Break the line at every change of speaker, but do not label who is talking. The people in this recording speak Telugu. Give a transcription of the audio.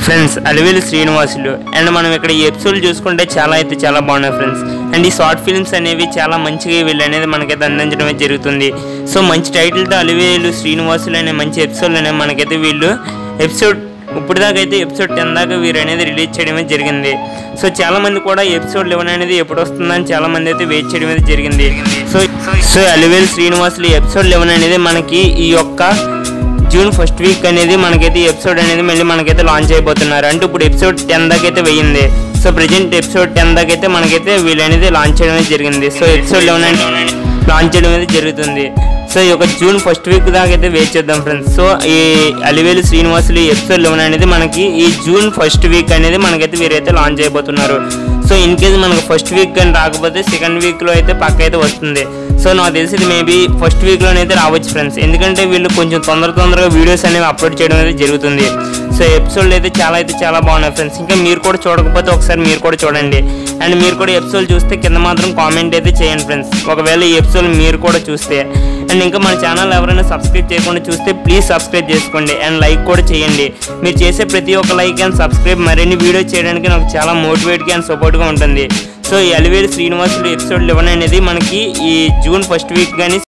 ఫ్రెండ్స్ అలివేలు శ్రీనివాసులు అండ్ మనం ఇక్కడ ఈ ఎపిసోడ్ చూసుకుంటే చాలా అయితే చాలా బాగున్నాయి ఫ్రెండ్స్ అండ్ ఈ షార్ట్ ఫిల్మ్స్ అనేవి చాలా మంచిగా వీళ్ళు అనేది మనకైతే అందించడమే జరుగుతుంది సో మంచి టైటిల్తో అలివేలు శ్రీనివాసులు అనే మంచి ఎపిసోడ్ అనేవి మనకైతే వీళ్ళు ఎపిసోడ్ ఇప్పుడు దాకా అయితే ఎపిసోడ్ టెన్ దాకా వీరు అనేది రిలీజ్ చేయడమే జరిగింది సో చాలా మంది కూడా ఎపిసోడ్ లెవెన్ అనేది ఎప్పుడు వస్తుందని చాలా మంది అయితే వెయిట్ చేయడం అయితే జరిగింది so so Alivelu Srinivasulu episode eleven అనేది మనకి ఈ యొక్క జూన్ ఫస్ట్ వీక్ అనేది మనకైతే ఈ ఎపిసోడ్ అనేది మళ్ళీ మనకైతే లాంచ్ అయిపోతున్నారు అంటే ఇప్పుడు ఎపిసోడ్ టెన్ దాకా అయితే వెయ్యింది సో ప్రజెంట్ ఎపిసోడ్ టెన్ దాకా అయితే మనకైతే వీళ్ళు అనేది లాంచ్ చేయడం అనేది జరిగింది సో ఎపిసోడ్ లెవెన్ అనేది లాంచ్ చేయడం అనేది జరుగుతుంది సో ఈ యొక్క జూన్ ఫస్ట్ వీక్ దాకా అయితే వెయిట్ చేద్దాం ఫ్రెండ్స్ సో ఈ అలివేలు శ్రీనివాసులు ఎపిసోడ్ లెవెన్ అనేది మనకి ఈ జూన్ ఫస్ట్ వీక్ అనేది మనకైతే వీరైతే లాంచ్ అయిపోతున్నారు సో ఇన్ కేస్ మనకు ఫస్ట్ వీక్ కానీ రాకపోతే సెకండ్ వీక్లో అయితే పక్క అయితే వస్తుంది సో నాకు తెలిసి మేబీ ఫస్ట్ వీక్లోనే అయితే రావచ్చు ఫ్రెండ్స్ ఎందుకంటే వీళ్ళు కొంచెం తొందర తొందరగా వీడియోస్ అనేవి అప్లోడ్ చేయడం అనేది జరుగుతుంది సో ఎపిసోడ్లు అయితే చాలా అయితే చాలా బాగున్నాయి ఫ్రెండ్స్ ఇంకా మీరు కూడా చూడకపోతే ఒకసారి మీరు కూడా చూడండి అండ్ మీరు కూడా ఎపిసోడ్ చూస్తే కింద మాత్రం కామెంట్ అయితే చేయండి ఫ్రెండ్స్ ఒకవేళ ఈ ఎపిసోడ్ మీరు కూడా చూస్తే అండ్ ఇంకా మన ఛానల్ ఎవరైనా సబ్స్క్రైబ్ చేయకుండా చూస్తే ప్లీజ్ సబ్స్క్రైబ్ చేసుకోండి అండ్ లైక్ కూడా చేయండి మీరు చేసే ప్రతి ఒక్క లైక్ అండ్ సబ్స్క్రైబ్ మరిన్ని వీడియో చేయడానికి నాకు చాలా మోటివేట్గా అండ్ సపోర్ట్గా ఉంటుంది సో ఈ అలివేలు శ్రీనివాసులు ఎపిసోడ్ లెవెన్ అనేది మనకి ఈ జూన్ ఫస్ట్ వీక్ కానీ